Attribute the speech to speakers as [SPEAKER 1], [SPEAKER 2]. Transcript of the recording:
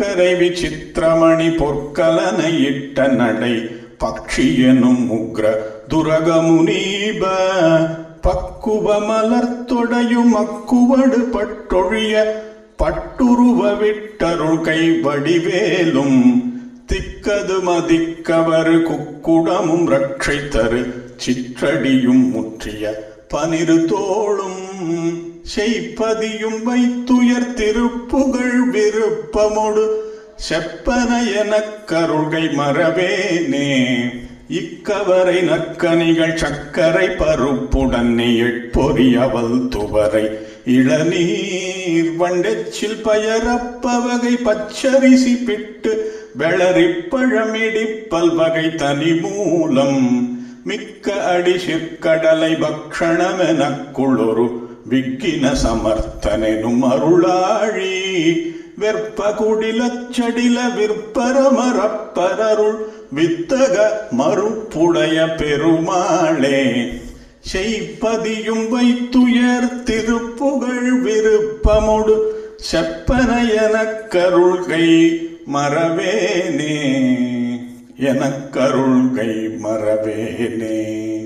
[SPEAKER 1] சக்கரை விசித்திரமணி பொற்கலனையிட்ட நடை பக்ஷியனும் உக்ர துரகமுனீப பக்குவ மலர்த்தொடையும் அக்குவடு பட்டொழிய பட்டுருவ விட்டருள் கை வடிவேலும் திக்கது மதிக்கவர் குக்குடமும் ரட்சை தரு சிற்றடியும் முற்றிய பனிரு தோளும் செய்ப்பதியும் வைத்துயர் திருப்புகழ் விருப்பமொடு செப்பன எனக் கருள்கை மறவேனே இக்கவரை நற்கனிகள் சக்கரை பருப்புடன் எட்பொறியவல் துவரை இளநீர் வண்டெச்சில் பயரப்பவகை பச்சரிசி பிட்டு வெளரிப்பழமிடிப்பல் வகை தனி மூலம் மிக்க அடி சிற்கடலை பக்ஷணமெனக் குளுரு விக்கின சமர்த்தனெனும் அருளாழி வெற்ப குடிலச்சடில விற்பரமரப்பரருள் வித்தக மறுப்புடைய பெருமாளே செய்ப்பதியும் வைத்துயர் திருப்புகழ் விருப்பமொடு செப்பனையனக் கருள்கை மறவேனே எனக்கருள்கை மறவேனே